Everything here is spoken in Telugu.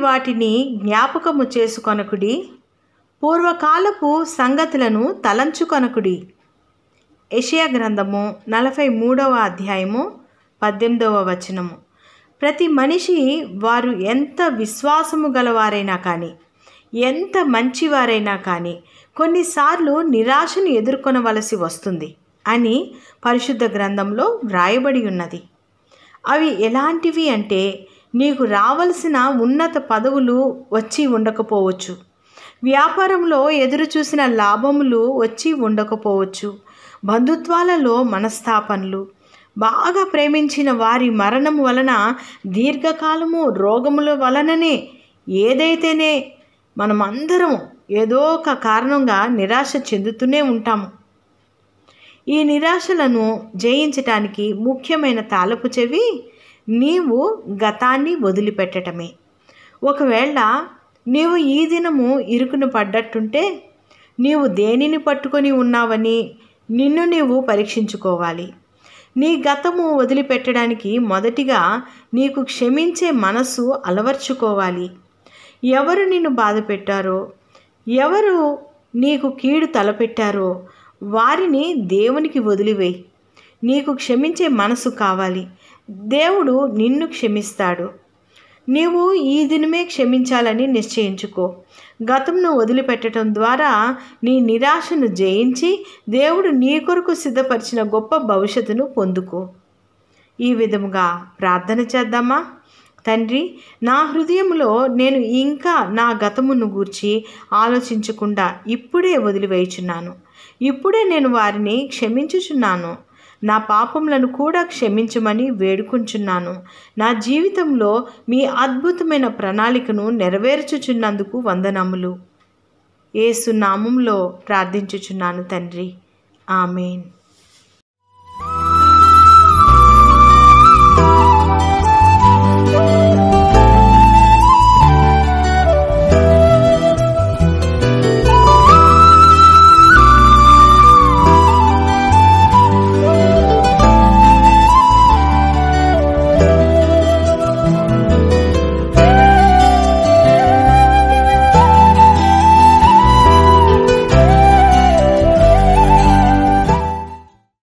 వాటిని జ్ఞాపకము చేసుకొనకుడి పూర్వకాలపు సంగతులను తలంచుకొనకుడి యెషయా గ్రంథము నలభై మూడవ అధ్యాయము పద్దెనిమిదవ వచనము ప్రతి మనిషి వారు ఎంత విశ్వాసము గలవారైనా కానీ ఎంత మంచివారైనా కానీ కొన్నిసార్లు నిరాశను ఎదుర్కొనవలసి వస్తుంది అని పరిశుద్ధ గ్రంథంలో వ్రాయబడి ఉన్నది అవి ఎలాంటివి అంటే నీకు రావలసిన ఉన్నత పదవులు వచ్చి ఉండకపోవచ్చు వ్యాపారంలో ఎదురు చూసిన లాభములు వచ్చి ఉండకపోవచ్చు బంధుత్వాలలో మనస్తాపనలు బాగా ప్రేమించిన వారి మరణం వలన దీర్ఘకాలము రోగముల వలననే ఏదైతేనే మనమందరం ఏదో ఒక కారణంగా నిరాశ చెందుతూనే ఉంటాము ఈ నిరాశలను జయించటానికి ముఖ్యమైన తాలపు చెవి నీవు గతాన్ని వదిలిపెట్టటమే ఒకవేళ నీవు ఈ దినము ఇరుకును పడ్డట్టుంటే నీవు దేనిని పట్టుకొని ఉన్నావని నిన్ను నీవు పరీక్షించుకోవాలి నీ గతము వదిలిపెట్టడానికి మొదటిగా నీకు క్షమించే మనసు అలవర్చుకోవాలి ఎవరు నిన్ను బాధ పెట్టారో ఎవరు నీకు కీడు తలపెట్టారో వారిని దేవునికి వదిలివేయి నీకు క్షమించే మనసు కావాలి దేవుడు నిన్ను క్షమిస్తాడు నీవు ఈ దినమే క్షమించాలని నిశ్చయించుకో గతంను వదిలిపెట్టడం ద్వారా నీ నిరాశను జయించి దేవుడు నీ కొరకు సిద్ధపరిచిన గొప్ప భవిష్యత్తును పొందుకో ఈ విధముగా ప్రార్థన చేద్దామా తండ్రి నా హృదయంలో నేను ఇంకా నా గతమును గూర్చి ఆలోచించకుండా ఇప్పుడే వదిలివేయుచున్నాను ఇప్పుడే నేను వారిని క్షమించుచున్నాను నా పాపములను కూడా క్షమించమని వేడుకుంటున్నాను నా జీవితంలో మీ అద్భుతమైన ప్రణాళికను నెరవేర్చుచున్నందుకు వందనములు ఏసు నామంలో ప్రార్థించుచున్నాను తండ్రి ఆమెన్